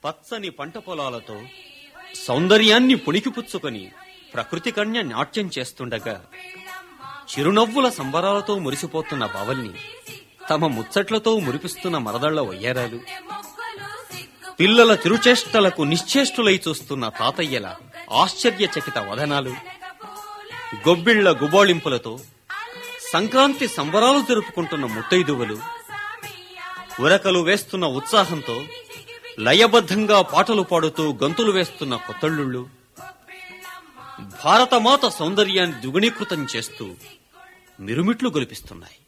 పచ్చని పంట పొలాలతో సౌందర్యాన్ని పుణికిపుచ్చుకొని ప్రకృతి కన్య నాట్యం చేస్తుండగా చిరునవ్వుల సంబరాలతో మురిసిపోతున్న బావల్ని తమ ముచ్చట్లతో మురిపిస్తున్న మరదళ్ల వయ్యారాలు పిల్లల తిరుచేష్టలకు నిశ్చేష్టులై చూస్తున్న తాతయ్యల ఆశ్చర్యచకిత వదనాలు గొబ్బిళ్ల గుబోళింపులతో సంక్రాంతి సంబరాలు జరుపుకుంటున్న ముత్తైదువులు ఉరకలు వేస్తున్న ఉత్సాహంతో లయబద్ధంగా పాటలు పాడుతూ గంతులు వేస్తున్న కొత్తళ్ళుళ్ళు భారతమాత సౌందర్యాన్ని ద్విగుణీకృతం చేస్తూ మిరుమిట్లు గొలిపిస్తున్నాయి